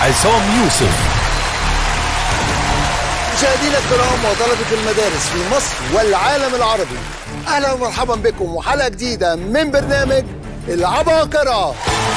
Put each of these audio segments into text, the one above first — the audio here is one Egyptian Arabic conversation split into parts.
عصام يوسف مشاهدينا الكرام وطلبة المدارس في مصر والعالم العربي أهلا ومرحبا بكم وحلقة جديدة من برنامج العباقرة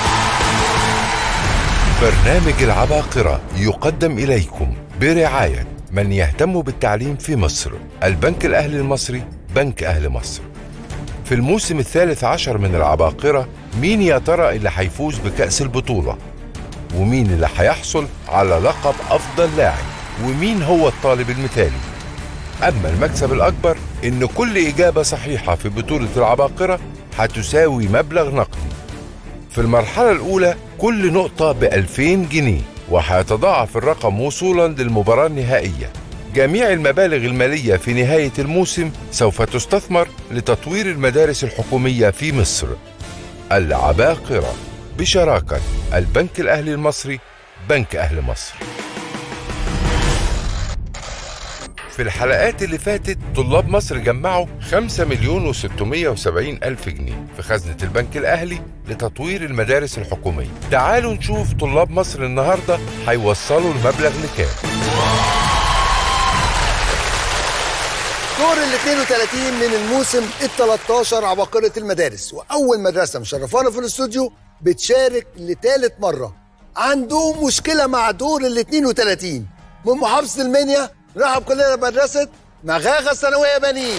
برنامج العباقرة يقدم إليكم برعاية من يهتم بالتعليم في مصر البنك الأهلي المصري بنك أهل مصر في الموسم الثالث عشر من العباقرة مين يا ترى اللي هيفوز بكأس البطولة ومين اللي هيحصل على لقب أفضل لاعب ومين هو الطالب المثالي أما المكسب الأكبر إن كل إجابة صحيحة في بطولة العباقرة هتساوي مبلغ نقدي في المرحلة الأولى كل نقطة ب 2000 جنيه وهيتضاعف الرقم وصولا للمباراة النهائية جميع المبالغ المالية في نهاية الموسم سوف تستثمر لتطوير المدارس الحكومية في مصر العباقرة بشراكة البنك الأهلي المصري بنك أهل مصر في الحلقات اللي فاتت طلاب مصر جمعوا 5 مليون و670 ألف جنيه في خزنة البنك الأهلي لتطوير المدارس الحكومية تعالوا نشوف طلاب مصر النهاردة هيوصلوا المبلغ لكام دور ال 32 من الموسم ال 13 عباقرة المدارس وأول مدرسة مشرفانا في الاستوديو بتشارك لثالث مرة عندهم مشكلة مع دور ال 32 من محافظة المنيا نرحب كلنا بمدرسة مغاغة الثانوية بنين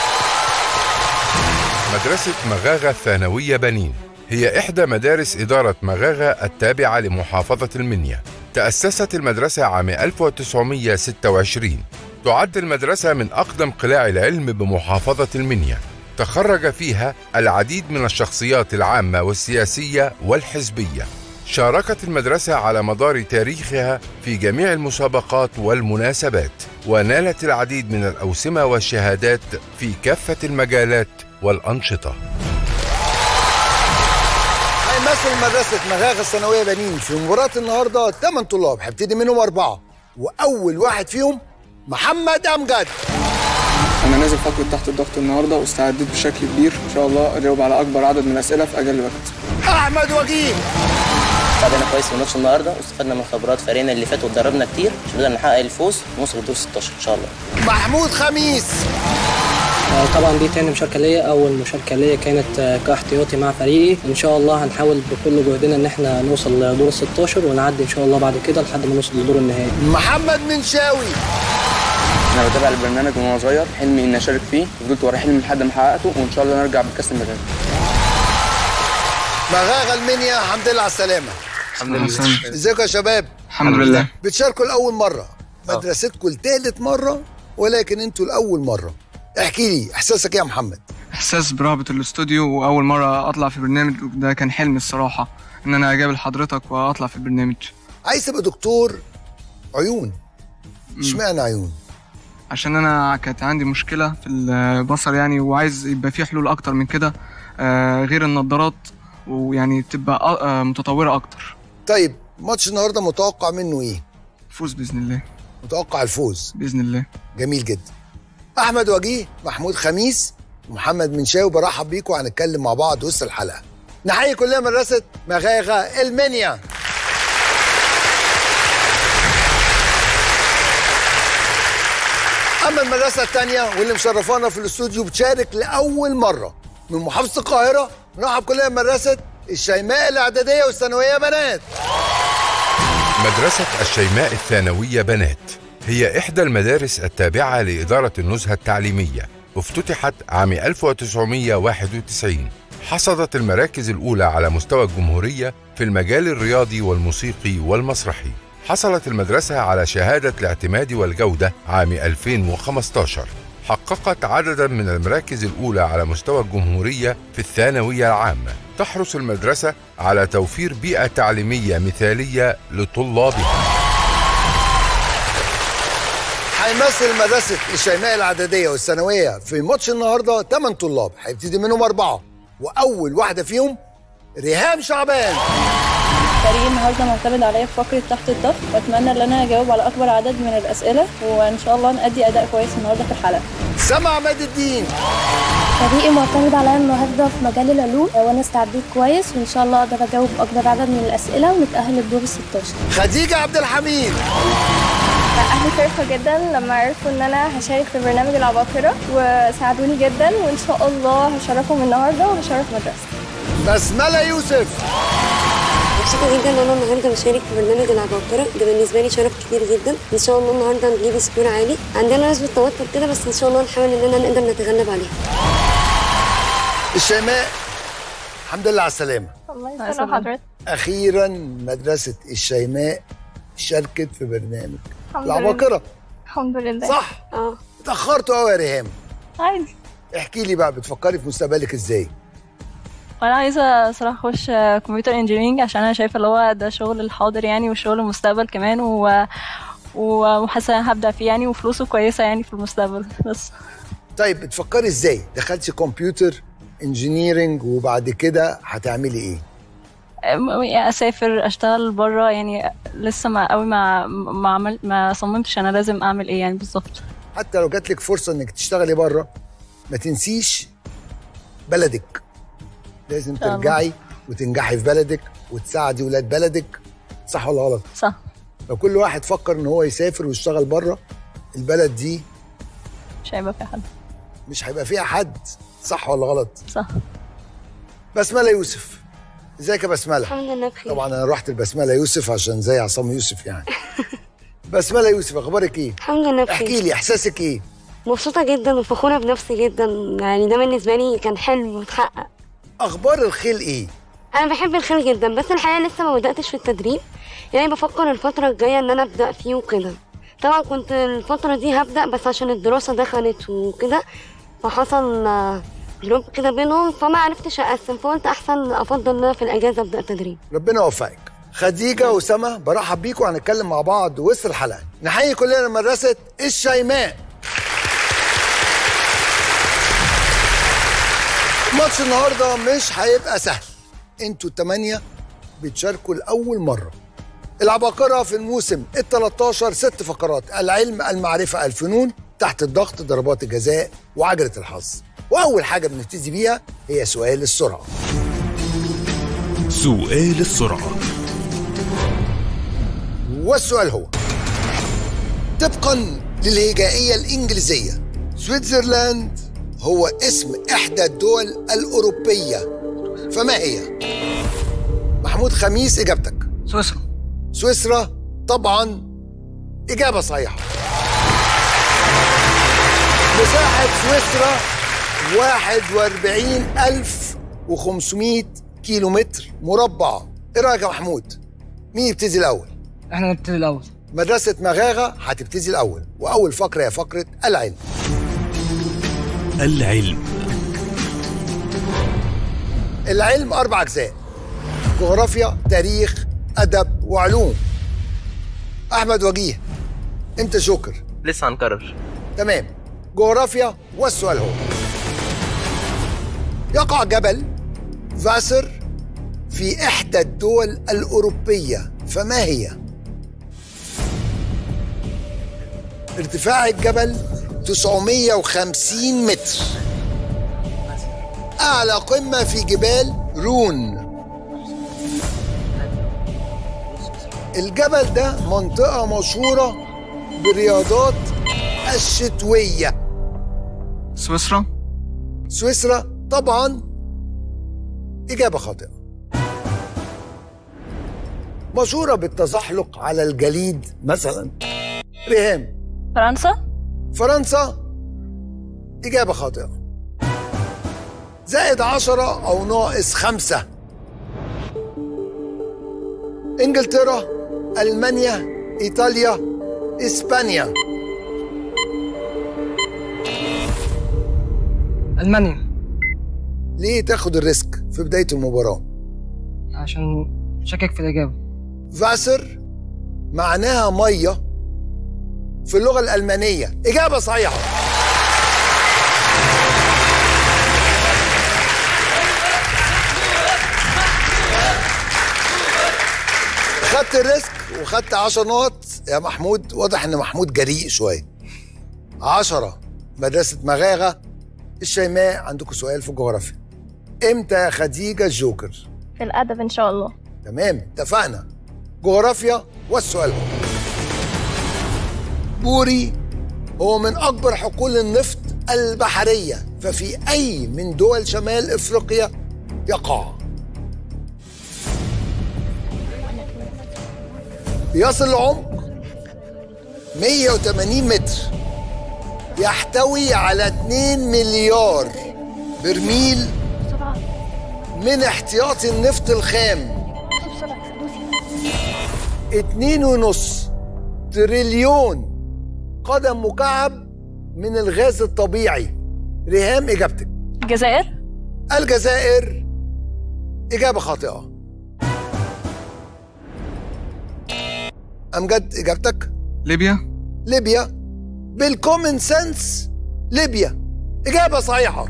مدرسة مغاغة الثانوية بنين هي إحدى مدارس إدارة مغاغة التابعة لمحافظة المنيا تأسست المدرسة عام 1926 تعد المدرسة من أقدم قلاع العلم بمحافظة المنيا تخرج فيها العديد من الشخصيات العامة والسياسية والحزبية شاركت المدرسة على مدار تاريخها في جميع المسابقات والمناسبات ونالت العديد من الأوسمة والشهادات في كافة المجالات والأنشطة هيمثل مدرسة مغاغة الثانوية بنين في مباراة النهاردة 8 طلاب هيبتدي منهم أربعة وأول واحد فيهم محمد أمجد انا نازل فقره تحت الضغط النهارده واستعديت بشكل كبير ان شاء الله اجاوب على اكبر عدد من الاسئله في اقل وقت أحمد وجيه استعدنا كويس في ماتش النهارده واستفدنا من خبرات فريقنا اللي فات واتدربنا كتير عشان نقدر نحقق الفوز ونوصل لدور 16 ان شاء الله محمود خميس آه، طبعا دي تاني مشاركة ليا أول مشاركة ليا كانت آه، كاحتياطي مع فريقي إن شاء الله هنحاول بكل جهدنا إن احنا نوصل لدور ال 16 ونعدي إن شاء الله بعد كده لحد ما نوصل لدور النهائي محمد منشاوي انا بتابع البرنامج من وانا صغير حلمي اني اشارك فيه فضلت ورا حلمي لحد ما حققته وان شاء الله نرجع بكاس المجال مغاغة المنيا الحمد لله على السلامة الحمد لله ازيكم يا شباب الحمد لله بتشاركوا لأول مرة مدرستكم لتالت مرة ولكن انتوا لأول مرة احكي لي احساسك ايه يا محمد احساس برهبه الاستوديو واول مره اطلع في برنامج ده كان حلمي الصراحه ان انا اقابل حضرتك واطلع في البرنامج عايز تبقى دكتور عيون اشمعنى عيون عشان انا كانت عندي مشكله في البصر يعني وعايز يبقى في حلول اكتر من كده آه، غير النظارات ويعني تبقى آه، متطوره اكتر طيب ماتش النهارده متوقع منه ايه فوز باذن الله متوقع الفوز باذن الله جميل جدا احمد وجيه محمود خميس ومحمد منشاوي برحب بيكم هنتكلم مع بعض وسط الحلقه نحيي كلنا مدرسه مغاغه المنيا اما المدرسه الثانيه واللي مشرفانا في الاستوديو بتشارك لاول مره من محافظه القاهره نرحب كلنا بمدرسه الشيماء الاعداديه والثانويه بنات مدرسة الشيماء الثانوية بنات هي إحدى المدارس التابعة لإدارة النزهة التعليمية وافتتحت عام 1991 حصدت المراكز الأولى على مستوى الجمهورية في المجال الرياضي والموسيقي والمسرحي حصلت المدرسة على شهادة الاعتماد والجودة عام 2015 حققت عددا من المراكز الأولى على مستوى الجمهورية في الثانوية العامة تحرص المدرسة على توفير بيئة تعليمية مثالية لطلابها هيمثل مدرسة الشيماء العددية والثانوية في ماتش النهاردة 8 طلاب هيبتدي منهم أربعة وأول واحدة فيهم ريهام شعبان فريق النهارده معتمد عليا في فقره تحت الضغط واتمنى ان انا اجاوب على اكبر عدد من الاسئله وان شاء الله نأدي اداء كويس النهارده في الحلقه سما عماد الدين فريقي معتمد عليا النهارده في مجال العلوم وانا استعديت كويس وان شاء الله اقدر اجاوب اكبر عدد من الاسئله ونتاهل للدور ال 16 خديجه عبد الحميد اهلي فرحوا جدا لما عرفوا ان انا هشارك في برنامج العباقرة وساعدوني جدا وان شاء الله هشرفهم النهارده وهشرف مدرستي بسمله يوسف مبسوطة جدا ان انا النهارده بشارك في برنامج العباقرة ده بالنسبة لي شرف كبير جدا ان شاء الله النهارده نجيب سكور عالي عندنا نسبة توتر كده بس ان شاء الله نحاول اننا نقدر نتغلب عليها الشيماء الحمد لله على السلامه الله يسلم حضرتك اخيرا مدرسه الشيماء شاركت في برنامج الحمد لله العباقره الحمد لله صح اه اتاخرتوا قوي يا ريهام عادي احكي لي بقى بتفكري في مستقبلك ازاي وانا عايزه صراحه اخش كمبيوتر انجينيرنج عشان انا شايفه اللي هو ده شغل الحاضر يعني وشغل المستقبل كمان و وحاسه هبدا فيه يعني وفلوسه كويسه يعني في المستقبل بس طيب بتفكري ازاي دخلتي كمبيوتر انجينيرنج وبعد كده هتعملي ايه أم- اسافر اشتغل بره يعني لسه ما قوي ما ما عمل ما صممتش انا لازم اعمل ايه يعني بالظبط حتى لو جات لك فرصه انك تشتغلي بره ما تنسيش بلدك لازم شاء الله. ترجعي وتنجحي في بلدك وتساعدي ولاد بلدك صح ولا غلط صح لو كل واحد فكر ان هو يسافر ويشتغل بره البلد دي مش هيبقى في حد مش هيبقى فيها حد صح ولا غلط صح بسمله يوسف ازيك يا بسمله الحمد لله بخير طبعا انا رحت لبسمله يوسف عشان زي عصام يوسف يعني بسمله يوسف اخبارك ايه الحمد لله احكي بخير لي احساسك ايه مبسوطة جدا وفخورة بنفسي جدا يعني ده بالنسبة لي كان حلم متحقق اخبار الخيل ايه انا بحب الخيل جدا بس الحقيقه لسه ما بداتش في التدريب يعني بفكر الفتره الجايه ان انا ابدا فيه وكده طبعا كنت الفتره دي هبدا بس عشان الدراسه دخلت وكده فحصل آه، دروب كده بينهم فما عرفتش اقسم فقلت احسن افضل ان انا في الاجازه ابدا تدريب ربنا يوفقك خديجه وسما برحب بيكم هنتكلم مع بعض وسط الحلقه نحيي كلنا مدرسه الشيماء ماتش النهارده مش هيبقى سهل انتوا الثمانيه بتشاركوا لاول مره العباقرة في الموسم ال 13 ست فقرات العلم المعرفة الفنون تحت الضغط ضربات الجزاء وعجلة الحظ وأول حاجة بنبتدي بيها هي سؤال السرعة سؤال السرعة والسؤال هو طبقا للهجائية الإنجليزية سويتزرلاند هو اسم إحدى الدول الأوروبية فما هي؟ محمود خميس إجابتك سويسرا سويسرا طبعا إجابة صحيحة مساحة سويسرا 41500 كيلو متر مربع إيه رأيك يا محمود؟ مين يبتدي الأول؟ احنا نبتدي الاول مدرسة مغاغة هتبتدي الأول وأول فقرة هي فقرة العلم العلم العلم أربع أجزاء جغرافيا تاريخ أدب وعلوم أحمد وجيه أنت شكر لسه هنكرر تمام جغرافيا والسؤال هو يقع جبل فاسر في إحدى الدول الأوروبية فما هي؟ ارتفاع الجبل 950 متر أعلى قمة في جبال رون الجبل ده منطقة مشهورة بالرياضات الشتوية سويسرا سويسرا طبعا إجابة خاطئة مشهورة بالتزحلق على الجليد مثلا ريهام فرنسا فرنسا إجابة خاطئة زائد عشرة أو ناقص خمسة إنجلترا ألمانيا إيطاليا إسبانيا المانيا ليه تاخد الريسك في بداية المباراة عشان شاكك في الاجابه فاسر معناها مية في اللغة الألمانية إجابة صحيحة خدت الريسك وخدت 10 نقط يا محمود واضح ان محمود جريء شويه 10 مدرسة مغاغة الشيماء عندكم سؤال في الجغرافيا امتى يا خديجه الجوكر في الأدب إن شاء الله تمام اتفقنا جغرافيا والسؤال هو بوري هو من أكبر حقول النفط البحرية ففي أي من دول شمال إفريقيا يقع يصل العمق 180 متر يحتوي على 2 مليار برميل من احتياطي النفط الخام اتنين ونص تريليون قدم مكعب من الغاز الطبيعي ريهام اجابتك الجزائر الجزائر اجابه خاطئه امجد اجابتك ليبيا ليبيا بالكومن سنس ليبيا اجابه صحيحه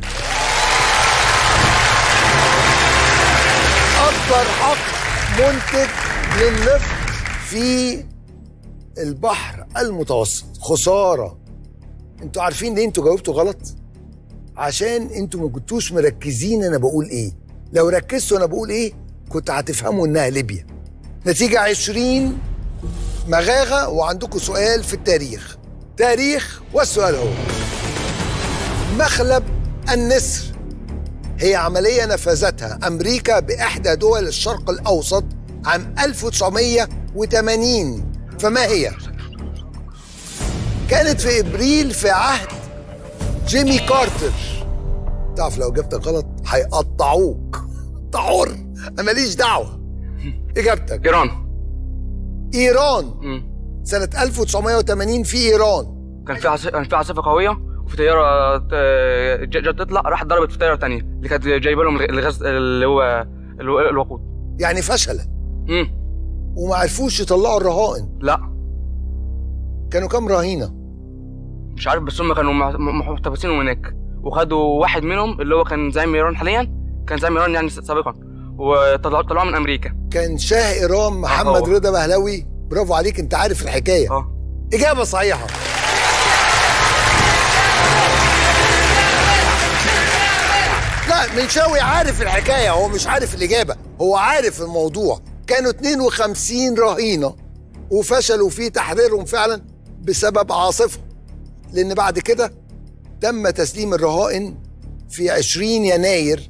اكبر حق منتج للنفط في البحر المتوسط خساره انتوا عارفين ليه انتوا جاوبتوا غلط عشان انتوا ما كنتوش مركزين انا بقول ايه لو ركزتوا انا بقول ايه كنت هتفهموا انها ليبيا نتيجه 20 مغاغه وعندكم سؤال في التاريخ تاريخ والسؤال هو مخلب النسر هي عملية نفذتها أمريكا بإحدى دول الشرق الأوسط عام 1980 فما هي؟ كانت في إبريل في عهد جيمي كارتر تعرف لو جبتك غلط هيقطعوك طعور أنا ماليش دعوة إجابتك ايران إيران مم. سنة 1980 في إيران كان في عاصفه كان في عاصفه قويه وفي طياره آه، ج- جت تطلع راحت ضربت في طياره تانية اللي كانت جايبه لهم الغاز اللي هو الو- الوقود يعني فشلت امم وما عرفوش يطلعوا الرهائن لا كانوا كام رهينة؟ مش عارف بس هم كانوا مع- م- محتبسين هناك وخدوا واحد منهم اللي هو كان زعيم ايران حاليا كان زعيم ايران يعني سابقا وطلعوه طلعوه من امريكا كان شاه ايران محمد آه. رضا بهلوي برافو عليك انت عارف الحكايه اه اجابه صحيحه لا منشاوي عارف الحكايه هو مش عارف الاجابه هو عارف الموضوع كانوا 52 رهينه وفشلوا في تحريرهم فعلا بسبب عاصفه لان بعد كده تم تسليم الرهائن في 20 يناير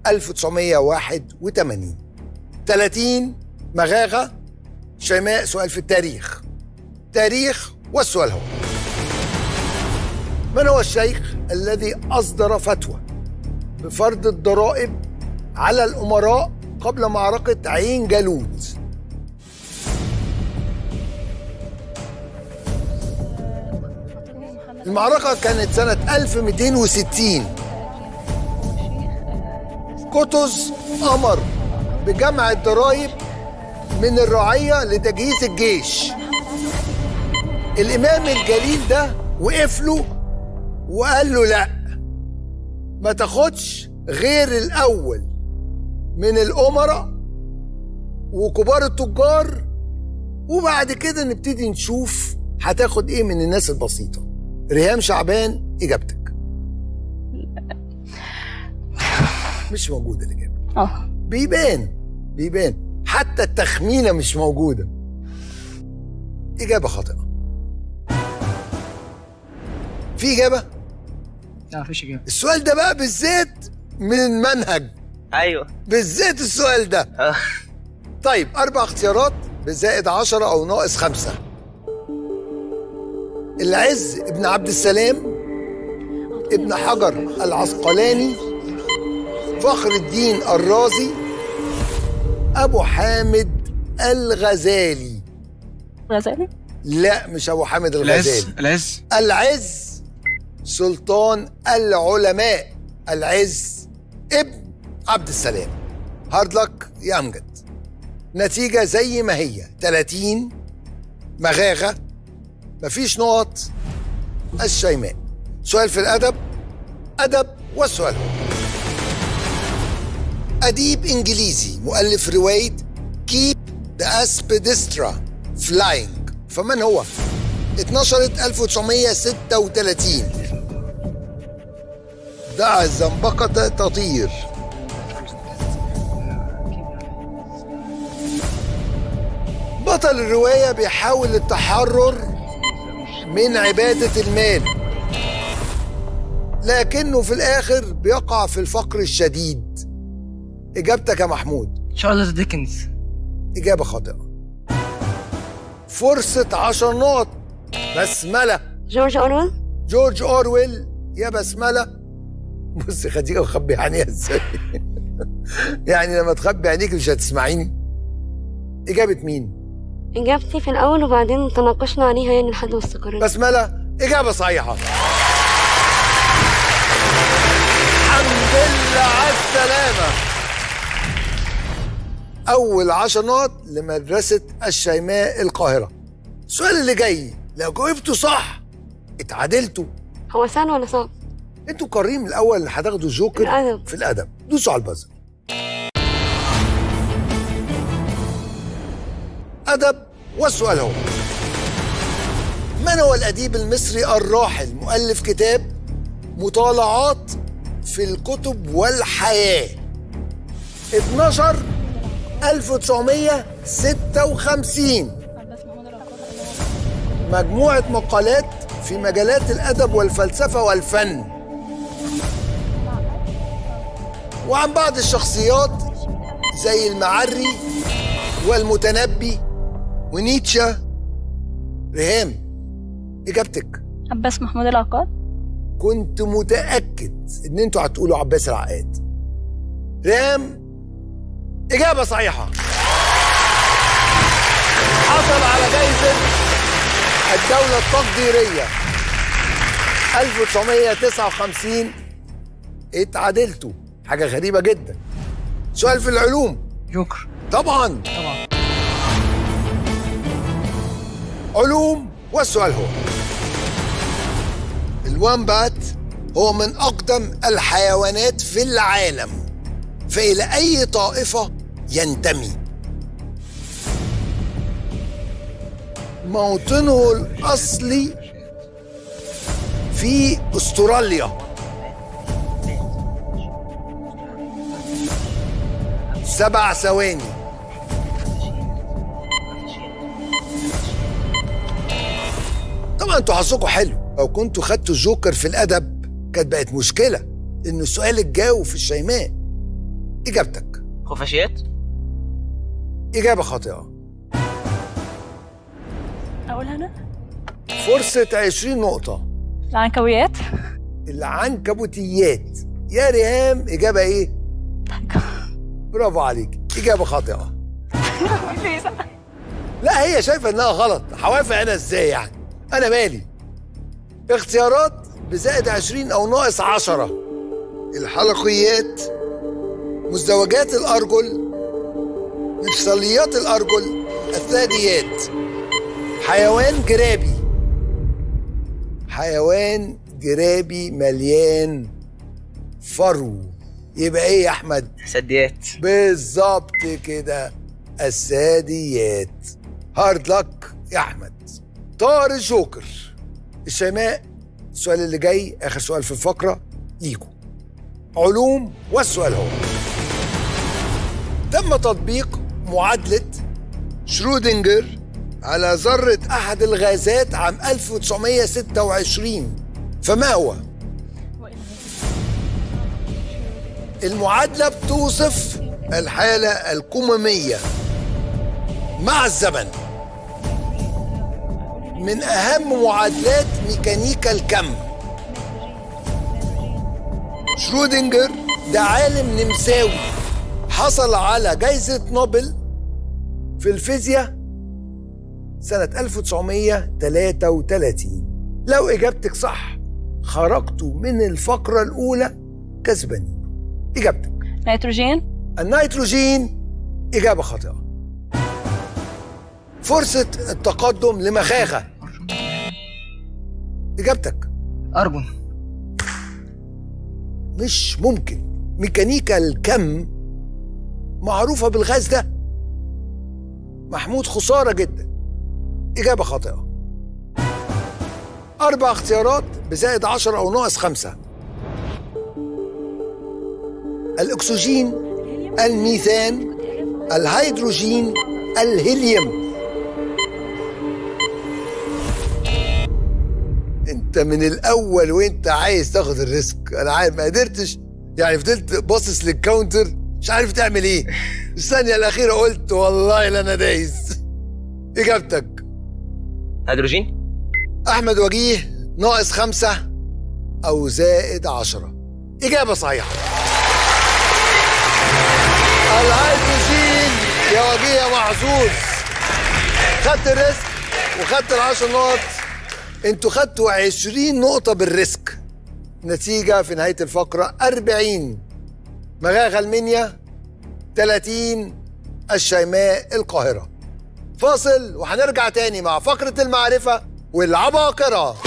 1981 30 مغاغه شيماء سؤال في التاريخ تاريخ والسؤال هو من هو الشيخ الذي أصدر فتوى بفرض الضرائب على الأمراء قبل معركة عين جالوت المعركة كانت سنة 1260 قطز أمر بجمع الضرائب من الرعية لتجهيز الجيش الإمام الجليل ده وقف له وقال له لا ما تاخدش غير الأول من الأمراء وكبار التجار وبعد كده نبتدي نشوف هتاخد ايه من الناس البسيطة ريهام شعبان إجابتك مش موجودة الإجابة اه بيبان بيبان حتى التخمينة مش موجودة إجابة خاطئة في إجابة؟ لا مفيش اجابه السؤال ده بقى بالذات من المنهج ايوه بالذات السؤال ده طيب أربع اختيارات بزائد عشرة أو ناقص خمسة العز ابن عبد السلام ابن حجر العسقلاني فخر الدين الرازي أبو حامد الغزالي غزالي لا مش أبو حامد العز الغزالي العز العز سلطان العلماء العز ابن عبد السلام هارد لك يا امجد نتيجة زي ما هي 30 مغاغة مفيش نقط الشيماء سؤال في الأدب أدب والسؤال هو أديب إنجليزي مؤلف رواية Keep the Aspidistra Flying فمن هو؟ اتنشرت 1936 دع الزنبقة تطير بطل الرواية بيحاول التحرر من عبادة المال لكنه في الآخر بيقع في الفقر الشديد إجابتك يا محمود شارلز ديكنز إجابة خاطئة فرصة عشر نقط بسملة جورج أورويل جورج أورويل يا بسملة بص خديجة مخبي عينيها ازاي يعني لما تخبي عينيك مش هتسمعيني إجابة مين؟ إجابتي في الأول وبعدين تناقشنا عليها يعني لحد ما استقرينا بسملة إجابة صحيحة الحمد لله على السلامة أول عشر نقط لمدرسة الشيماء القاهرة السؤال اللي جاي لو جاوبته صح اتعادلتوا هو سهل ولا صعب؟ انتوا قارين الأول اللي هتاخدوا الجوكر الأدب. في الأدب دوسوا على البازر أدب والسؤال هو من هو الأديب المصري الراحل مؤلف كتاب مطالعات في الكتب والحياة 12 1956 مجموعة مقالات في مجالات الأدب والفلسفة والفن وعن بعض الشخصيات زي المعري والمتنبي ونيتشه ريهام إجابتك عباس محمود العقاد كنت متأكد إن أنتوا هتقولوا عباس العقاد ريهام إجابة صحيحة حصل على جايزة الدولة التقديرية 1959 اتعادلتوا حاجة غريبة جدا سؤال في العلوم جوكر طبعا طبعا علوم والسؤال هو الوامبات هو من أقدم الحيوانات في العالم فإلى أي طائفة ينتمي موطنه الأصلي في أستراليا سبع ثواني طبعا انتوا حظكم حلو لو كنتوا خدتوا الجوكر في الادب كانت بقت مشكله ان السؤال اتجاوب في الشيماء اجابتك خفاشيات اجابه خاطئه أقولها أنا فرصه 20 نقطه العنكبويات العنكبوتيات يا ريهام اجابه ايه برافو عليك اجابه خاطئه لا هي شايفه انها غلط حوافق انا ازاي يعني انا مالي اختيارات بزائد 20 او ناقص 10 الحلقيات مزدوجات الارجل مفصليات الارجل الثدييات حيوان جرابي حيوان جرابي مليان فرو يبقى ايه يا احمد سديات بالظبط كده الساديات هارد لك يا احمد طار الجوكر الشيماء السؤال اللي جاي اخر سؤال في الفقره ليكم علوم والسؤال هو تم تطبيق معادله شرودنجر على ذره احد الغازات عام 1926 فما هو المعادله بتوصف الحاله الكماميه مع الزمن من أهم معادلات ميكانيكا الكم شرودنجر ده عالم نمساوي حصل على جائزة نوبل في الفيزياء سنة 1933 لو إجابتك صح خرجتوا من الفقرة الأولى كسبانين إجابتك نيتروجين النيتروجين إجابة خاطئة فرصة التقدم لمخاخة إجابتك أرجون مش ممكن ميكانيكا الكم معروفة بالغاز ده محمود خسارة جدا إجابة خاطئة أربع اختيارات بزائد عشرة أو ناقص خمسة الأكسجين الميثان الهيدروجين الهيليوم انت من الاول وانت عايز تاخد الريسك انا عارف ما قدرتش يعني فضلت باصص للكاونتر مش عارف تعمل ايه الثانيه الاخيره قلت والله لا انا دايس اجابتك هيدروجين احمد وجيه ناقص خمسة او زائد عشرة اجابة صحيحة الهيدروجين يا وجيه يا محظوظ خدت الريسك وخدت العشر نقط انتوا خدتوا عشرين نقطة بالريسك نتيجة في نهاية الفقرة أربعين مغاغة المنيا 30 الشيماء القاهرة فاصل وهنرجع تاني مع فقرة المعرفة والعباقرة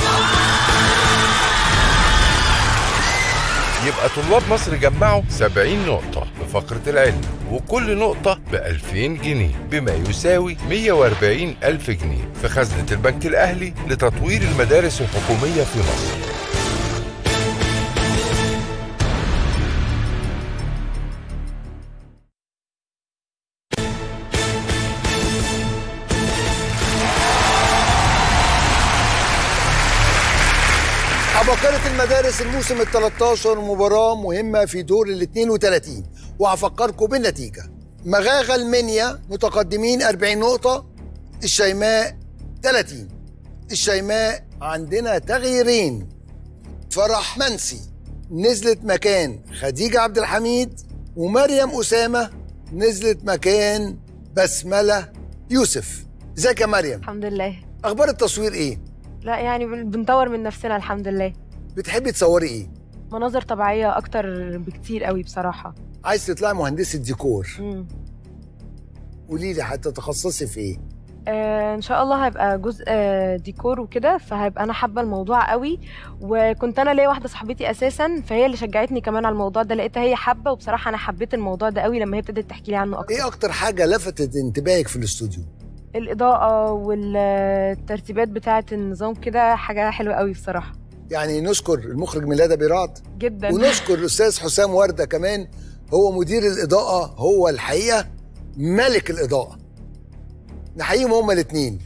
يبقى طلاب مصر جمعوا 70 نقطة في فقرة العلم وكل نقطة ب 2000 جنيه بما يساوي 140 ألف جنيه في خزنة البنك الأهلي لتطوير المدارس الحكومية في مصر عباقرة المدارس الموسم ال 13 مباراة مهمة في دور ال 32 وهفكركم بالنتيجة مغاغة المنيا متقدمين 40 نقطة الشيماء 30 الشيماء عندنا تغييرين فرح منسي نزلت مكان خديجة عبد الحميد ومريم أسامة نزلت مكان بسملة يوسف ازيك يا مريم الحمد لله أخبار التصوير إيه؟ لا يعني بن- بنطور من نفسنا الحمد لله بتحبي تصوري إيه؟ مناظر طبيعية أكتر بكتير قوي بصراحة عايز تطلعي مهندسة ديكور مم. قولي لي هتتخصصي في ايه؟ آه إن شاء الله هيبقى جزء آه ديكور وكده فهيبقى أنا حابة الموضوع قوي وكنت أنا ليا واحدة صاحبتي أساسا فهي اللي شجعتني كمان على الموضوع ده لقيتها هي حابة وبصراحة أنا حبيت الموضوع ده قوي لما هي ابتدت تحكي لي عنه أكتر ايه اكتر حاجة لفتت انتباهك في الاستوديو؟ الإضاءة والترتيبات بتاعة النظام كده حاجة حلوة قوي بصراحة يعني نشكر المخرج ميلاد بيراد جدا ونشكر الاستاذ حسام وردة كمان هو مدير الاضاءة هو الحقيقة ملك الاضاءة نحييهم هما الاثنين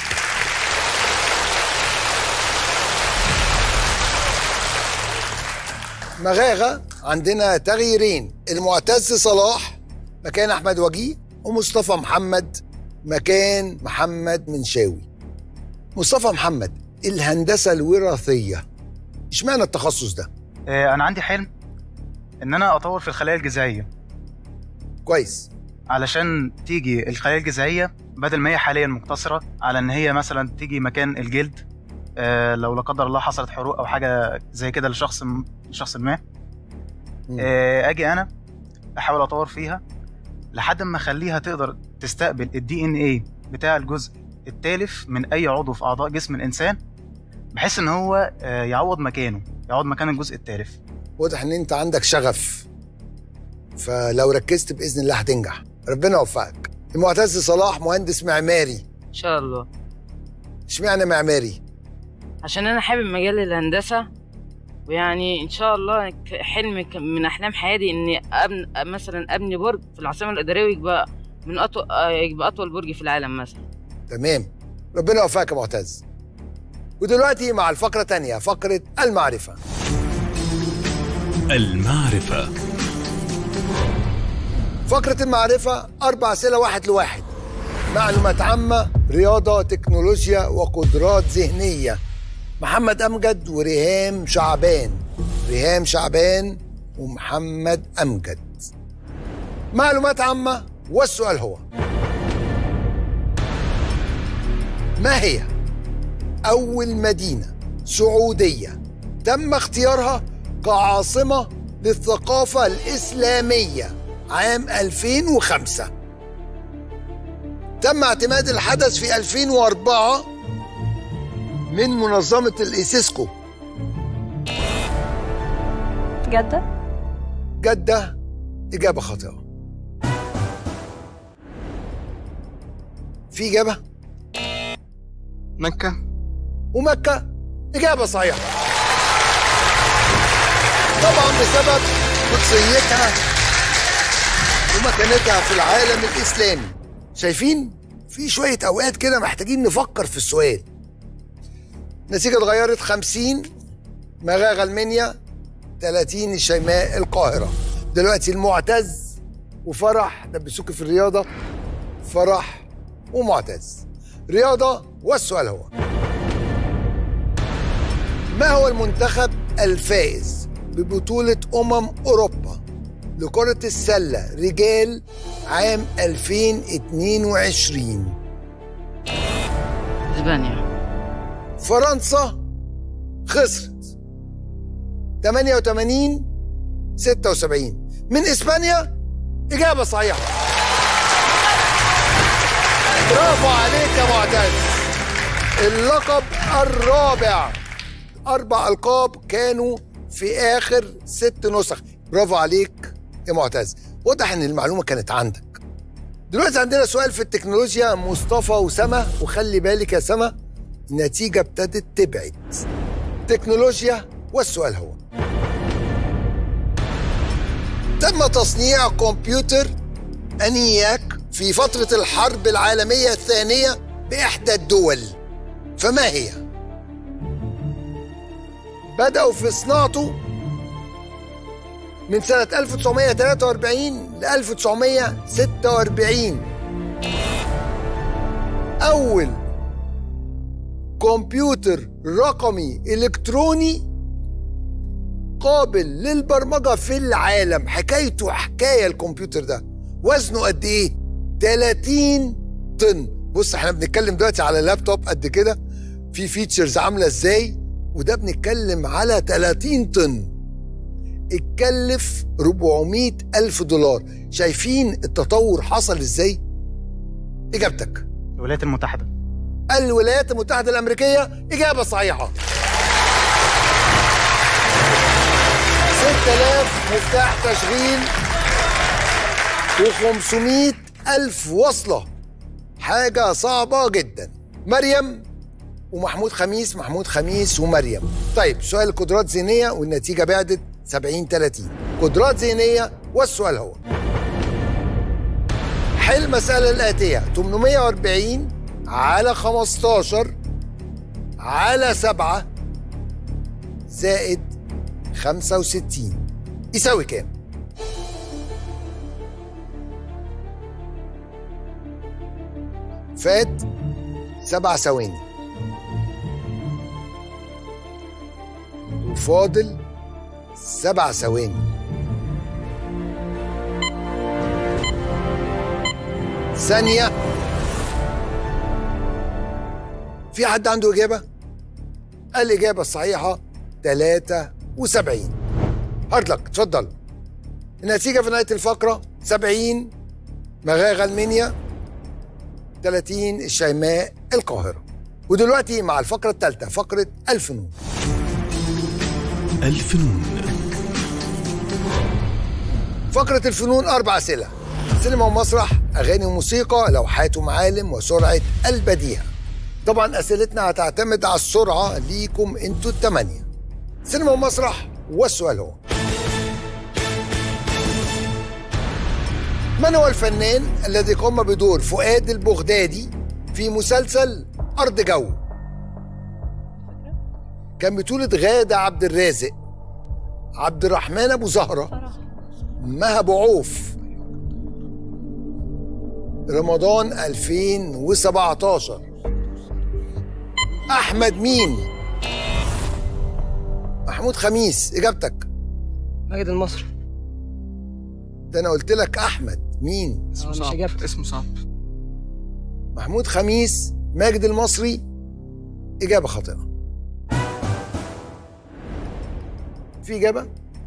مغاغة عندنا تغييرين المعتز صلاح مكان احمد وجيه ومصطفى محمد مكان محمد منشاوي مصطفى محمد الهندسة الوراثية اشمعنى التخصص ده؟ آه، انا عندي حلم ان انا اطور في الخلايا الجذعيه كويس علشان تيجي الخلايا الجذعيه بدل ما هي حاليا مقتصره على ان هي مثلا تيجي مكان الجلد آه، لو لا قدر الله حصلت حروق او حاجه زي كده لشخص م- لشخص ما آه، اجي انا احاول اطور فيها لحد ما اخليها تقدر تستقبل الدي ان ايه بتاع الجزء التالف من اي عضو في اعضاء جسم الانسان بحيث ان هو آه، يعوض مكانه يعوض مكان الجزء التالف واضح ان انت عندك شغف فلو ركزت باذن الله هتنجح ربنا يوفقك المعتز صلاح مهندس معماري ان شاء الله اشمعنى معماري عشان انا حابب مجال الهندسه ويعني ان شاء الله ك- حلم ك- من احلام حياتي اني أبن... مثلا ابني برج في العاصمه الاداريه ويبقى من اطول يبقى اطول برج في العالم مثلا تمام ربنا يوفقك يا معتز ودلوقتي مع الفقرة تانية فقرة المعرفة المعرفة فقرة المعرفة أربع أسئلة واحد لواحد معلومات عامة رياضة تكنولوجيا وقدرات ذهنية محمد أمجد وريهام شعبان ريهام شعبان ومحمد أمجد معلومات عامة والسؤال هو ما هي أول مدينة سعودية تم اختيارها كعاصمة للثقافة الإسلامية عام 2005 تم اعتماد الحدث في 2004 من منظمة الإيسيسكو جدة جدة إجابة خاطئة في إجابة مكة ومكة إجابة صحيحة طبعا بسبب قدسيتها ومكانتها في العالم الإسلامي شايفين؟ في شوية أوقات كده محتاجين نفكر في السؤال النتيجة اتغيرت 50 مغاغة المنيا 30 الشيماء القاهرة دلوقتي المعتز وفرح دبسوك في الرياضة فرح ومعتز رياضة والسؤال هو ما هو المنتخب الفائز ببطولة أمم أوروبا لكرة السلة رجال عام 2022 اسبانيا فرنسا خسرت 88 76 من اسبانيا اجابه صحيحه برافو عليك يا معتز اللقب الرابع اربع القاب كانوا في اخر ست نسخ برافو عليك يا معتز واضح ان المعلومه كانت عندك دلوقتي عندنا سؤال في التكنولوجيا مصطفى وسما وخلي بالك يا سما النتيجة ابتدت تبعد تكنولوجيا والسؤال هو تم تصنيع كمبيوتر أنياك في فترة الحرب العالمية الثانية بإحدى الدول فما هي؟ بدأوا في صناعته من سنة 1943 ل 1946 أول كمبيوتر رقمي إلكتروني قابل للبرمجة في العالم حكايته حكاية الكمبيوتر ده وزنه قد إيه؟ 30 طن بص احنا بنتكلم دلوقتي على لابتوب قد كده في فيتشرز عاملة ازاي وده بنتكلم على 30 طن اتكلف 400 ألف دولار شايفين التطور حصل ازاي؟ إجابتك الولايات المتحدة الولايات المتحدة الأمريكية إجابة صحيحة 6000 مفتاح تشغيل و500 ألف وصلة حاجة صعبة جدا مريم ومحمود خميس محمود خميس ومريم طيب سؤال قدرات ذهنية والنتيجة بعدت 70 30 قدرات ذهنية والسؤال هو حل المسألة الآتية 840 على 15 على 7 زائد 65 يساوي كام؟ فات سبع ثواني وفاضل سبع ثواني ثانية في حد عنده إجابة؟ الإجابة الصحيحة 73 هارد لك اتفضل النتيجة في نهاية الفقرة 70 مغاغة المنيا 30 الشيماء القاهرة ودلوقتي مع الفقرة الثالثة فقرة الفنون الفنون فقرة الفنون أربع أسئلة سينما ومسرح أغاني وموسيقى لوحات ومعالم وسرعة البديهة طبعا أسئلتنا هتعتمد على السرعة ليكم انتوا التمانية سينما ومسرح والسؤال هو من هو الفنان الذي قام بدور فؤاد البغدادي في مسلسل أرض جو كان بطولة غادة عبد الرازق عبد الرحمن أبو زهرة مها أبو عوف رمضان 2017 أحمد مين محمود خميس إجابتك ماجد المصري ده أنا قلت لك أحمد مين اسمه مش صعب إجابتي. اسمه صعب محمود خميس ماجد المصري إجابة خاطئة في إجابة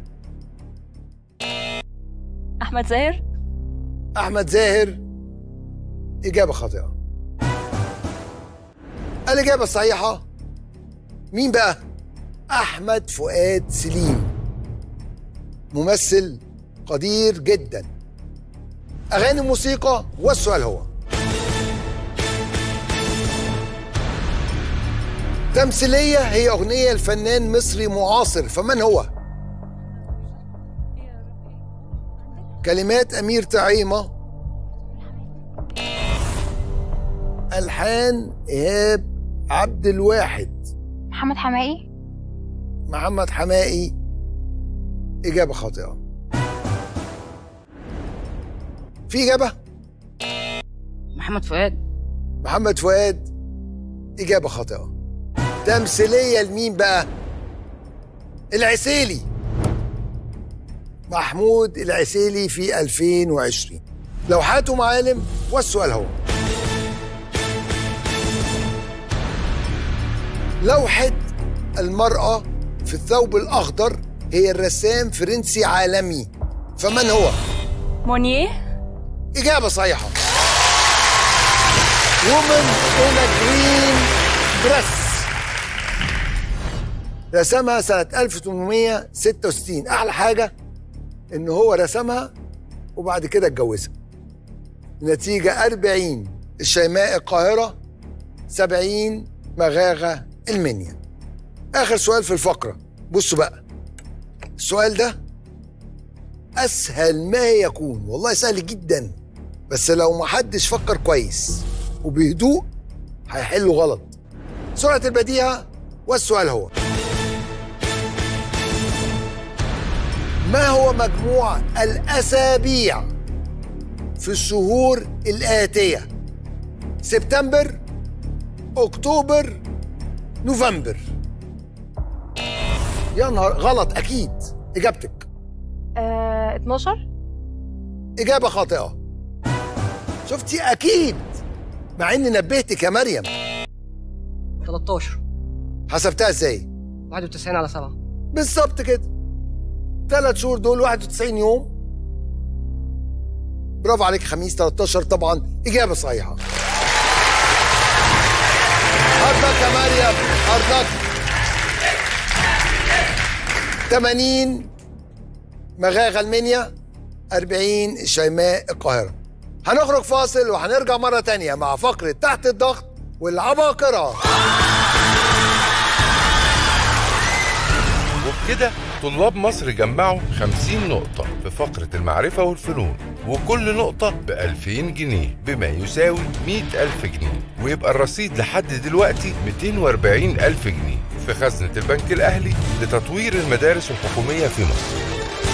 احمد زاهر أحمد زاهر إجابة خاطئة الإجابة الصحيحة مين بقى؟ أحمد فؤاد سليم ممثل قدير جدا أغاني موسيقى والسؤال هو تمثيلية هي أغنية لفنان مصري معاصر فمن هو؟ كلمات أمير طعيمة ألحان إيهاب عبد الواحد محمد حمائي محمد حمائي إجابة خاطئة في إجابة محمد فؤاد محمد فؤاد إجابة خاطئة تمثيلية لمين بقى؟ العسيلي محمود العسيلي في 2020 لوحات ومعالم والسؤال هو لوحة المرأة في الثوب الأخضر هي الرسام فرنسي عالمي فمن هو؟ مونيه إجابة صحيحة وومن in a green dress رسمها سنة 1866 أحلى حاجة إن هو رسمها وبعد كده اتجوزها نتيجة 40 الشيماء القاهرة 70 مغاغة المنيا آخر سؤال في الفقرة بصوا بقى السؤال ده أسهل ما يكون والله سهل جدا بس لو ما حدش فكر كويس وبهدوء هيحلوا غلط سرعة البديهة والسؤال هو ما هو مجموع الأسابيع في الشهور الآتية سبتمبر أكتوبر نوفمبر يا نهار غلط أكيد إجابتك آه 12 إجابة خاطئة شفتي أكيد مع إني نبهتك يا مريم 13 حسبتها إزاي؟ 91 على 7 بالظبط كده ثلاث شهور دول 91 يوم برافو عليك خميس 13 طبعا إجابة صحيحة أرضك يا مريم أرضك 80 مغاغة المنيا 40 الشيماء القاهرة هنخرج فاصل وهنرجع مرة تانية مع فقرة تحت الضغط والعباقرة وبكده طلاب مصر جمعوا 50 نقطة في فقرة المعرفة والفنون وكل نقطة ب 2000 جنيه بما يساوي 100 ألف جنيه ويبقى الرصيد لحد دلوقتي 240 ألف جنيه في خزنة البنك الأهلي لتطوير المدارس الحكومية في مصر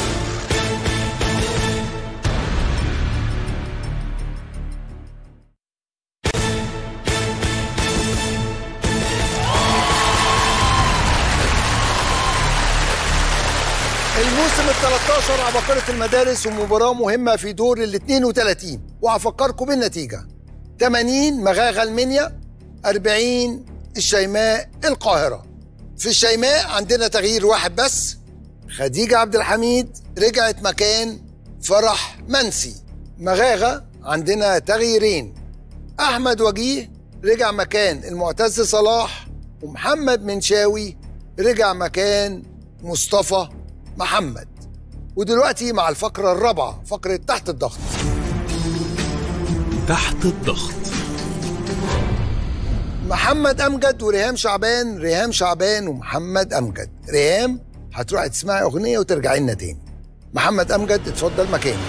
الموسم ال 13 عباقرة المدارس ومباراة مهمة في دور ال 32 وهفكركم بالنتيجة 80 مغاغة المنيا 40 الشيماء القاهرة في الشيماء عندنا تغيير واحد بس خديجة عبد الحميد رجعت مكان فرح منسي مغاغة عندنا تغييرين أحمد وجيه رجع مكان المعتز صلاح ومحمد منشاوي رجع مكان مصطفى محمد ودلوقتي مع الفقرة الرابعة فقرة تحت الضغط تحت الضغط محمد أمجد وريهام شعبان ريهام شعبان ومحمد أمجد ريهام هتروحي تسمعي أغنية وترجعي لنا تاني محمد أمجد اتفضل مكاني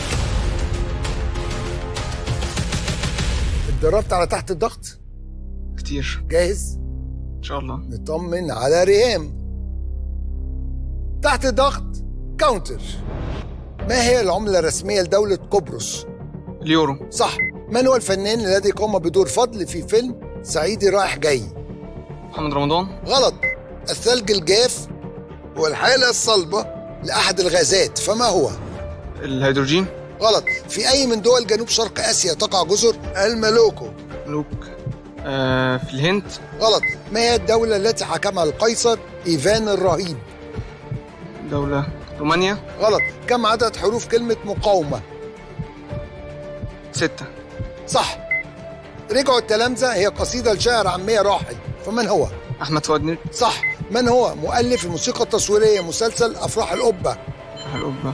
اتدربت على تحت الضغط كتير جاهز ان شاء الله نطمن على ريهام تحت ضغط كاونتر ما هي العملة الرسمية لدولة قبرص؟ اليورو صح من هو الفنان الذي قام بدور فضل في فيلم صعيدي رايح جاي؟ محمد رمضان غلط الثلج الجاف والحالة الصلبة لأحد الغازات فما هو؟ الهيدروجين غلط في أي من دول جنوب شرق آسيا تقع جزر الملوكو ملوك آه في الهند غلط ما هي الدولة التي حكمها القيصر إيفان الرهيب؟ دولة رومانيا غلط كم عدد حروف كلمة مقاومة؟ ستة صح رجعوا التلامذة هي قصيدة لشاعر عامية راحل فمن هو؟ أحمد فؤاد نجم صح من هو مؤلف الموسيقى التصويرية مسلسل أفراح القبة؟ أفراح القبة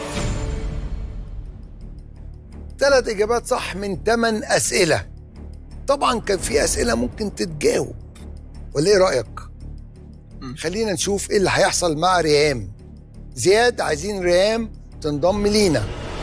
ثلاث إجابات صح من ثمان أسئلة طبعا كان في أسئلة ممكن تتجاوب ولا إيه رأيك؟ خلينا نشوف إيه اللي هيحصل مع ريهام زياد عايزين ريهام تنضم لينا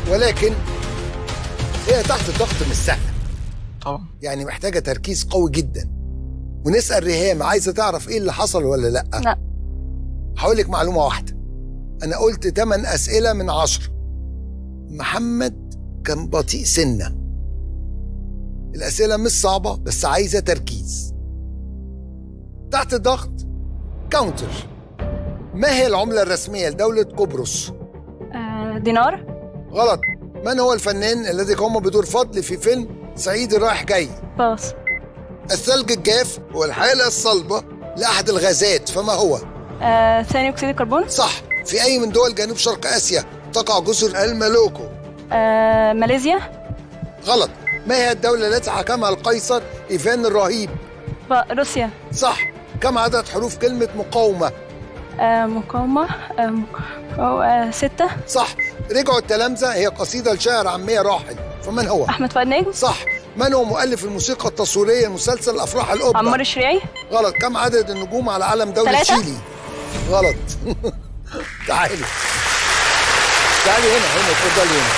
ولكن هي تحت ضغط مش سهل طبعا يعني محتاجه تركيز قوي جدا ونسال ريهام عايزه تعرف ايه اللي حصل ولا لا لا هقول لك معلومه واحده انا قلت 8 اسئله من عشرة محمد كان بطيء سنه الاسئله مش صعبه بس عايزه تركيز تحت ضغط كاونتر ما هي العمله الرسميه لدوله قبرص آه، دينار غلط من هو الفنان الذي قام بدور فضل في فيلم صعيدي رايح جاي باص الثلج الجاف هو الحالة الصلبة لأحد الغازات فما هو؟ آه، ثاني أكسيد الكربون صح في أي من دول جنوب شرق آسيا تقع جزر المالوكو؟ آه، ماليزيا غلط ما هي الدولة التي حكمها القيصر إيفان الرهيب؟ ب- روسيا صح كم عدد حروف كلمة مقاومة؟ آه، مقاومة آه، مق- أو، آه، ستة صح رجعوا التلامذة هي قصيدة لشاعر عامية راحل فمن هو؟ أحمد فؤاد نجم صح من هو مؤلف الموسيقى التصويرية لمسلسل أفراح القبة؟ عمار الشريعي غلط كم عدد النجوم على علم دولة ثلاثة؟ تشيلي؟ غلط تعالي تعالي هنا هنا اتفضلي هنا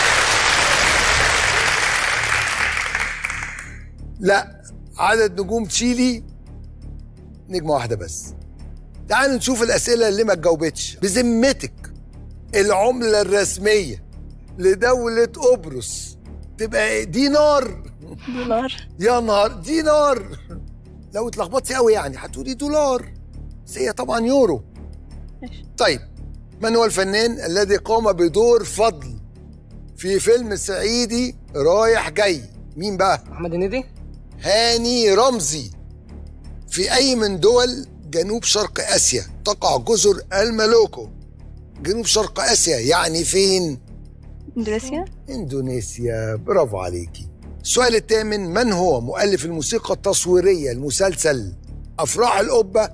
لا عدد نجوم تشيلي نجمة واحدة بس تعالوا نشوف الأسئلة اللي ما تجاوبتش بذمتك العملة الرسمية لدولة قبرص تبقى إيه؟ دينار دولار يا نهار دينار لو اتلخبطتي قوي يعني هتقولي دولار بس هي طبعا يورو طيب من هو الفنان الذي قام بدور فضل في فيلم صعيدي رايح جاي مين بقى محمد هنيدي هاني رمزي في اي من دول جنوب شرق اسيا تقع جزر المالوكو جنوب شرق اسيا يعني فين إندونيسيا اندونيسيا برافو عليكي السؤال الثامن من هو مؤلف الموسيقى التصويريه لمسلسل افراح القبه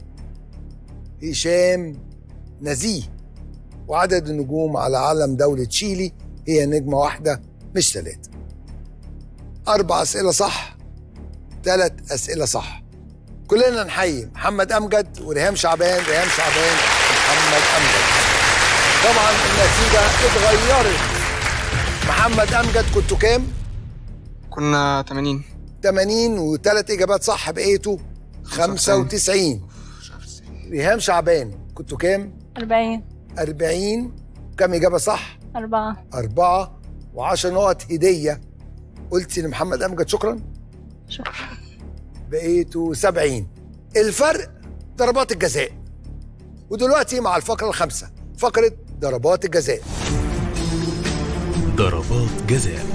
هشام نزيه وعدد النجوم على علم دوله تشيلي هي نجمه واحده مش ثلاثه اربع اسئله صح ثلاث اسئله صح كلنا نحيي محمد امجد وريهام شعبان ريهام شعبان محمد امجد طبعا النتيجه اتغيرت محمد امجد كنتوا كام كنا 80 80 وثلاث اجابات صح بقيتوا 95 ريهام شعبان كنتوا كام 40 40 كم اجابه صح أربعة أربعة و10 نقط هدية قلتي لمحمد أمجد شكرا شكرا بقيتوا 70 الفرق ضربات الجزاء ودلوقتي مع الفقرة الخامسة فقرة ضربات الجزاء ضربات جزاء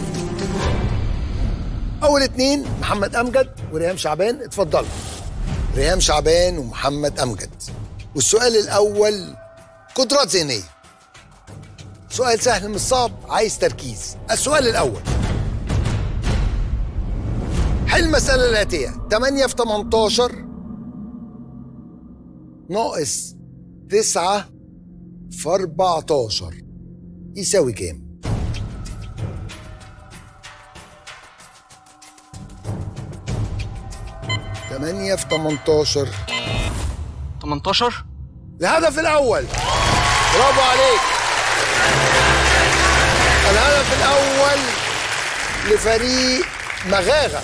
أول اتنين محمد أمجد وريهام شعبان اتفضلوا ريهام شعبان ومحمد أمجد والسؤال الأول قدرات ذهنية سؤال سهل مش صعب عايز تركيز السؤال الأول حل المسألة الآتية 8 في 18 ناقص 9 في 14 يساوي كام؟ تمانية في 18 18 الهدف الأول برافو عليك الهدف الأول لفريق مغاغة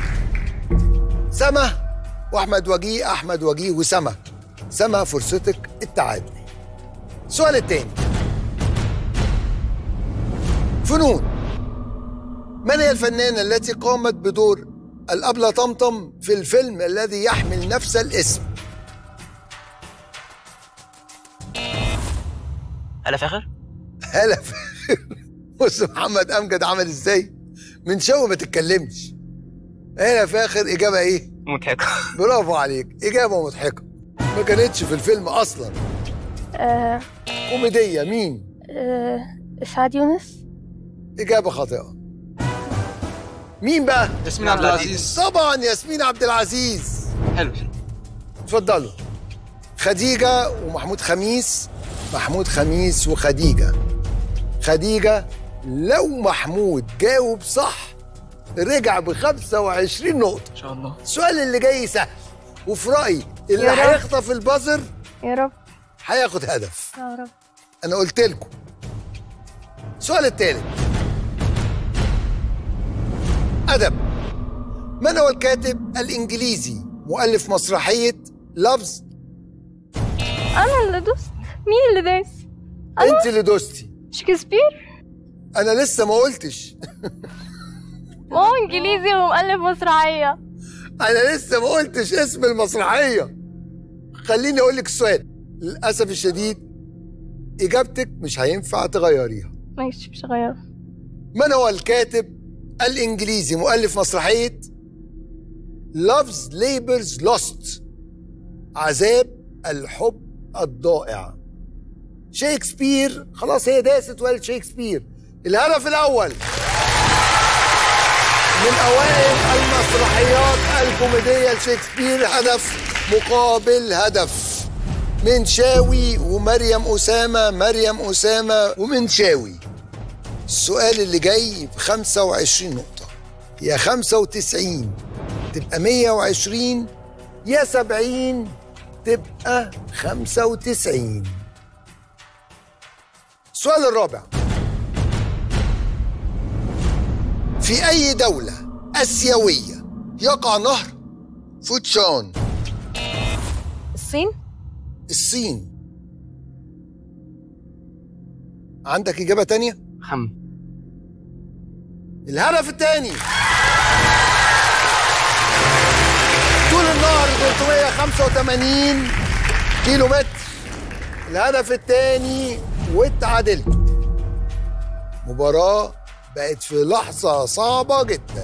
سما وأحمد وجيه أحمد وجيه وسما سما فرصتك التعادل السؤال التاني فنون من هي الفنانة التي قامت بدور الأبلة طمطم في الفيلم الذي يحمل نفس الاسم هلا فاخر هلا فاخر بص محمد امجد عمل ازاي من شو ما تتكلمش هلا فاخر اجابه ايه مضحكه برافو عليك اجابه مضحكه ما كانتش في الفيلم اصلا آه كوميديه مين آه إسعاد يونس اجابه خاطئه مين بقى ياسمين عبد العزيز طبعا ياسمين عبد العزيز حلو اتفضلوا خديجه ومحمود خميس محمود خميس وخديجه خديجه لو محمود جاوب صح رجع ب 25 نقطه ان شاء الله السؤال اللي جاي سهل وفي رايي اللي يا رب. هيخطف البازر يا رب هياخد هدف يا رب انا قلت لكم السؤال الثالث أدب من هو الكاتب الإنجليزي مؤلف مسرحية لفظ انا اللي دوست مين اللي داس أنت اللي دوستي شكسبير أنا لسه ما قلتش ما هو انجليزي ومؤلف مسرحيه أنا لسه ما قلتش اسم المسرحية خليني أقول لك السؤال للأسف الشديد إجابتك مش هينفع تغيريها ماشي مش هغير من هو الكاتب الإنجليزي مؤلف مسرحية Love's Labor's Lost عذاب الحب الضائع شكسبير خلاص هي داست وقالت شكسبير الهدف الأول من أوائل المسرحيات الكوميدية لشكسبير هدف مقابل هدف من شاوي ومريم أسامة مريم أسامة ومن شاوي السؤال اللي جاي ب 25 نقطة يا 95 تبقى 120 يا 70 تبقى 95 السؤال الرابع في أي دولة آسيوية يقع نهر فوتشان الصين الصين عندك إجابة تانية؟ خم الهدف الثاني طول النهر 385 كيلو متر الهدف الثاني واتعادلت مباراة بقت في لحظة صعبة جدا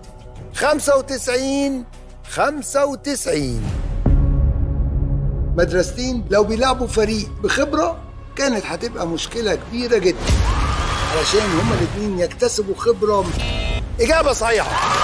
95 95 مدرستين لو بيلعبوا فريق بخبرة كانت هتبقى مشكلة كبيرة جدا علشان هما الاتنين يكتسبوا خبرة إجابة صحيحة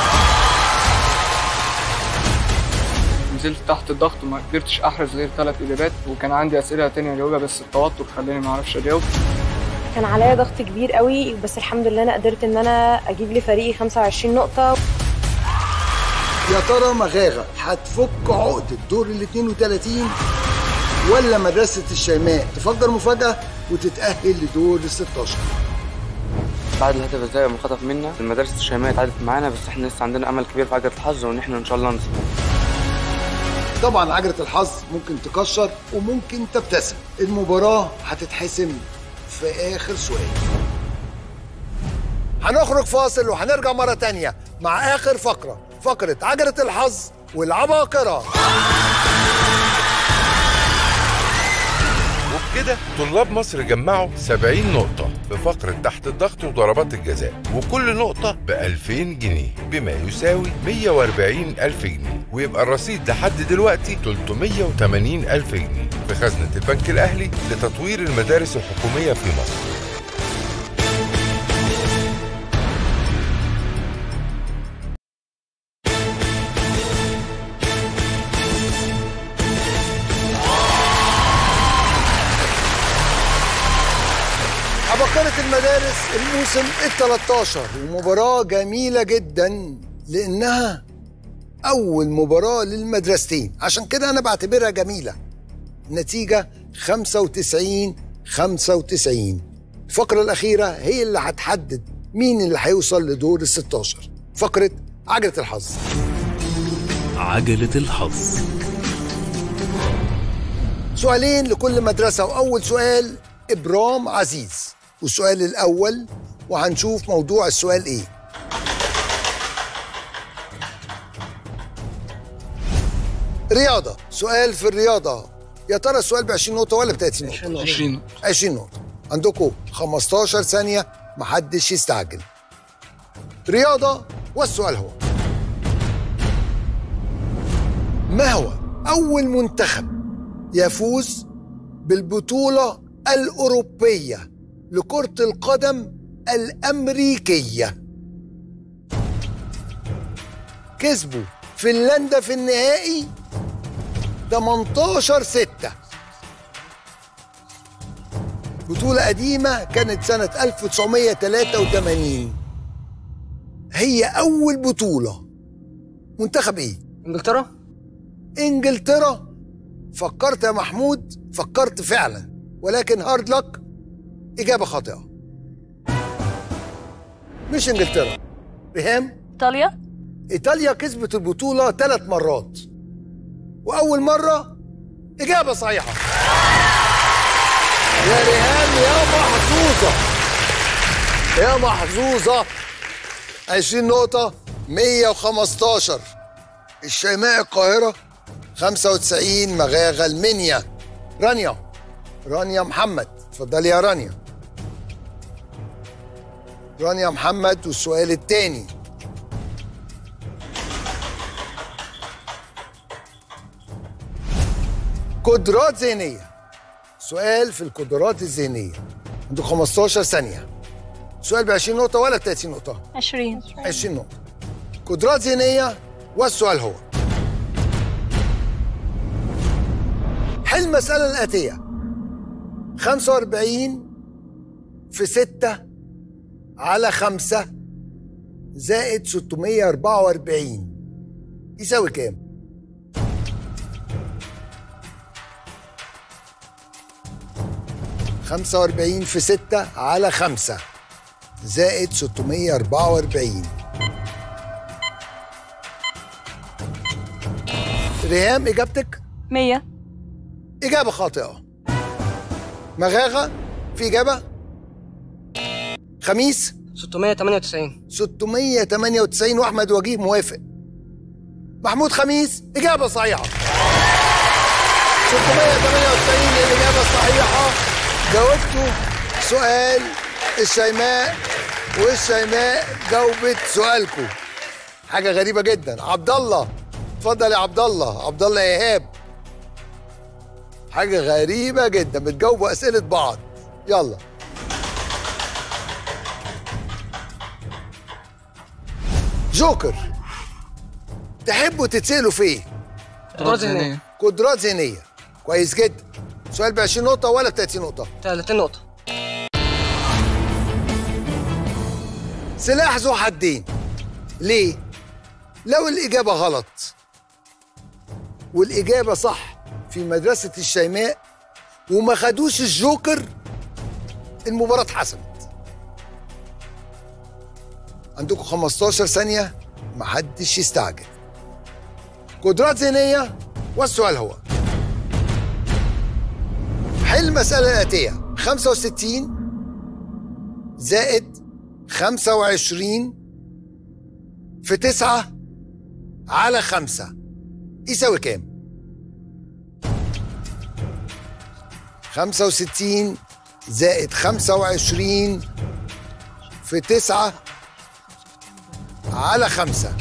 نزلت تحت الضغط وما قدرتش احرز غير ثلاث اجابات وكان عندي اسئله تانية اجاوبها بس التوتر خلاني ما اعرفش اجاوب كان عليا ضغط كبير قوي بس الحمد لله انا قدرت ان انا اجيب لفريقي 25 نقطه يا ترى مغاغة هتفك عقدة دور ال 32 ولا مدرسة الشيماء تفجر مفاجأة وتتأهل لدور ال 16 بعد الهدف الزاوية ما خطف منا المدرسة الشيماء اتعادت معانا بس احنا لسه عندنا امل كبير في عجلة الحظ وان احنا ان شاء الله نصبر طبعا عجلة الحظ ممكن تكشر وممكن تبتسم المباراة هتتحسم في آخر سؤال هنخرج فاصل وهنرجع مرة تانية مع آخر فقرة فقرة عجلة الحظ والعباقرة وبكده طلاب مصر جمعوا 70 نقطة بفقرة تحت الضغط وضربات الجزاء وكل نقطة ب 2000 جنيه بما يساوي 140 ألف جنيه ويبقى الرصيد لحد دلوقتي 380 ألف جنيه في خزنة البنك الأهلي لتطوير المدارس الحكومية في مصر عباقرة المدارس الموسم ال 13 ومباراة جميلة جدا لأنها أول مباراة للمدرستين عشان كده أنا بعتبرها جميلة النتيجة 95 95 الفقرة الأخيرة هي اللي هتحدد مين اللي هيوصل لدور ال 16 فقرة عجلة الحظ عجلة الحظ سؤالين لكل مدرسة وأول سؤال إبرام عزيز والسؤال الأول وهنشوف موضوع السؤال إيه رياضة سؤال في الرياضة يا ترى السؤال ب 20 نقطة ولا ب 30 نقطة؟ 20 20 نقطة عندكم 15 ثانية محدش يستعجل رياضة والسؤال هو ما هو أول منتخب يفوز بالبطولة الأوروبية لكرة القدم الأمريكية كسبوا فنلندا في النهائي 18 6 بطولة قديمة كانت سنة 1983 هي أول بطولة منتخب إيه؟ انجلترا إنجلترا فكرت يا محمود فكرت فعلا ولكن هارد لك إجابة خاطئة مش انجلترا ريهام ايطاليا ايطاليا كسبت البطوله ثلاث مرات واول مره اجابه صحيحه يا ريهام يا محظوظه يا محظوظه 20 نقطه 115 الشيماء القاهره 95 مغاغه المنيا رانيا رانيا محمد اتفضلي يا رانيا رانيا محمد والسؤال الثاني قدرات ذهنية سؤال في القدرات الذهنية عندك 15 ثانية سؤال ب 20 نقطة ولا 30 نقطة؟ 20 20 نقطة قدرات ذهنية والسؤال هو حل المسألة الآتية 45 في 6 على 5 زائد 644 يساوي كام؟ خمسة وأربعين في ستة على خمسة زائد ستمية أربعة وأربعين ريهام إجابتك 100 إجابة خاطئة مغاغة في إجابة خميس 698 698 وأحمد وجيه موافق محمود خميس إجابة صحيحة 698 الإجابة الصحيحة جاوبتوا سؤال الشيماء والشيماء جاوبت سؤالكم حاجة غريبة جدا عبد الله اتفضل يا عبد الله عبد الله ايهاب حاجة غريبة جدا بتجاوبوا أسئلة بعض يلا جوكر تحبوا تتسألوا في ايه؟ قدرات ذهنية. قدرات ذهنية كويس جدا سؤال ب 20 نقطة ولا ب 30 نقطة؟ 30 نقطة سلاح ذو حدين ليه؟ لو الإجابة غلط والإجابة صح في مدرسة الشيماء وما خدوش الجوكر المباراة اتحسمت عندكم 15 ثانية محدش يستعجل قدرات ذهنية والسؤال هو حل المسألة الآتية 65 زائد 25 في 9 على 5 يساوي كام؟ 65 زائد 25 في 9 على 5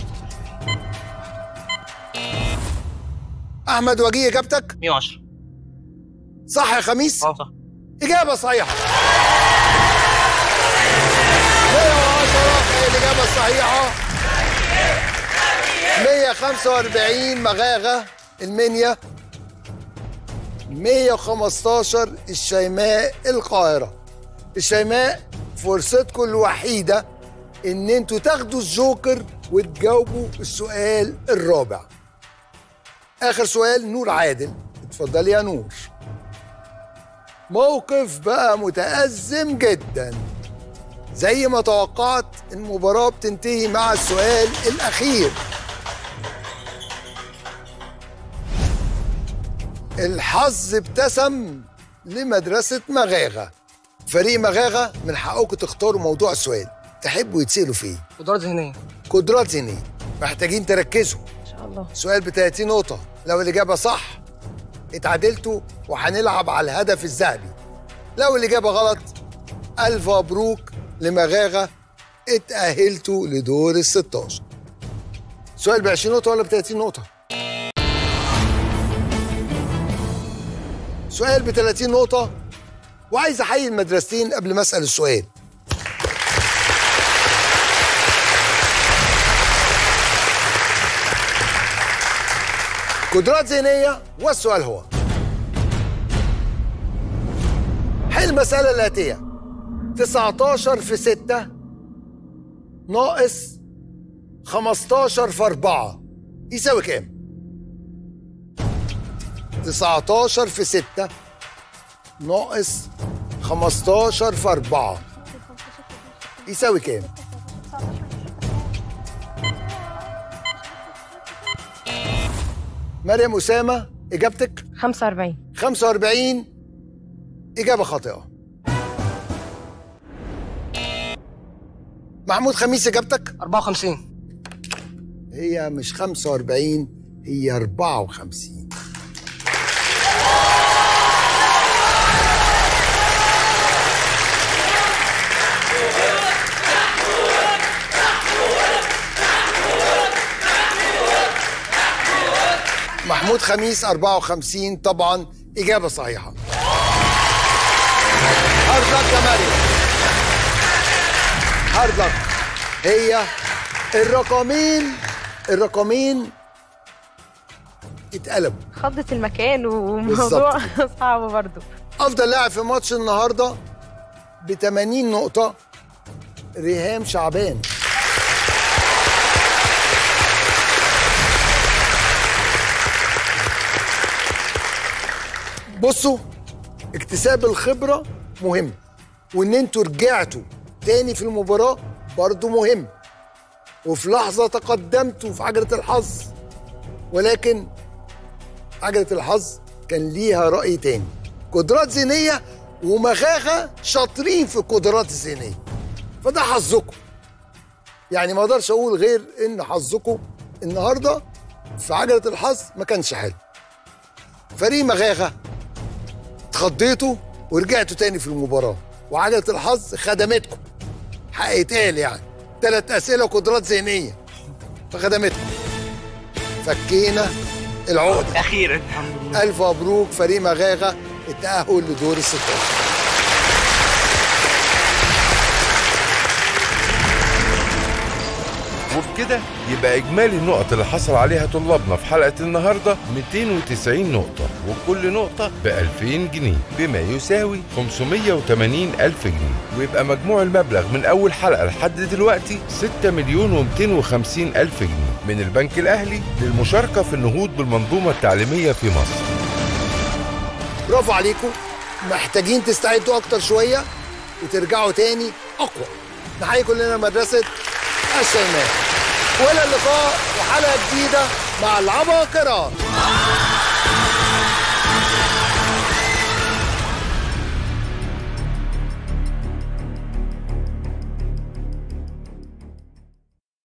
أحمد وجيه إجابتك؟ 110 صح يا خميس؟ اه صح إجابة صحيحة 110 هي الإجابة الصحيحة 145 مغاغة المنيا 115 الشيماء القاهرة الشيماء فرصتكم الوحيدة ان انتوا تاخدوا الجوكر وتجاوبوا السؤال الرابع اخر سؤال نور عادل اتفضلي يا نور موقف بقى متأزم جدا زي ما توقعت المباراة بتنتهي مع السؤال الأخير الحظ ابتسم لمدرسة مغاغة فريق مغاغة من حقكم تختاروا موضوع السؤال تحبوا يتسألوا فيه قدرات ذهنية قدرات ذهنية محتاجين تركزوا ان شاء الله سؤال ب 30 نقطة لو الإجابة صح اتعادلتوا وهنلعب على الهدف الذهبي لو الإجابة غلط ألف مبروك لمغاغة اتأهلتوا لدور ال 16 سؤال ب 20 نقطة ولا ب 30 نقطة؟ سؤال ب 30 نقطة وعايز أحيي المدرستين قبل ما أسأل السؤال قدرات ذهنية والسؤال هو حل المسألة الآتية 19 في 6 ناقص 15 في 4 يساوي كام؟ 19 في 6 ناقص 15 في 4 يساوي كام؟ مريم أسامة إجابتك 45 45 إجابة خاطئة محمود خميس إجابتك 54 هي مش 45 هي 54 محمود خميس 54 طبعا إجابة صحيحة هارد لك يا مريم هارد لك هي الرقمين الرقمين اتقلبوا خضت المكان وموضوع صعب برضو افضل لاعب في ماتش النهارده ب 80 نقطه ريهام شعبان بصوا اكتساب الخبره مهم وان انتوا رجعتوا تاني في المباراه برضو مهم وفي لحظه تقدمتوا في عجله الحظ ولكن عجله الحظ كان ليها راي تاني قدرات ذهنيه ومخاخه شاطرين في القدرات الذهنيه فده حظكم يعني ما اقدرش اقول غير ان حظكم النهارده في عجله الحظ ما كانش حلو فريق مغاغه اتخضيتوا ورجعتوا تاني في المباراه وعجله الحظ خدمتكم حق يتقال يعني ثلاث اسئله قدرات ذهنيه فخدمتكم فكينا العقده اخيرا الحمد لله الف مبروك فريق مغاغه التاهل لدور ال 16 وبكده يبقى إجمالي النقط اللي حصل عليها طلابنا في حلقة النهاردة 290 نقطة وكل نقطة ب 2000 جنيه بما يساوي 580 ألف جنيه ويبقى مجموع المبلغ من أول حلقة لحد دلوقتي 6 مليون و250 ألف جنيه من البنك الأهلي للمشاركة في النهوض بالمنظومة التعليمية في مصر برافو عليكم محتاجين تستعدوا اكتر شويه وترجعوا تاني اقوى نحيي كلنا مدرسه الشيماء والى اللقاء وحلقه جديده مع العباقرة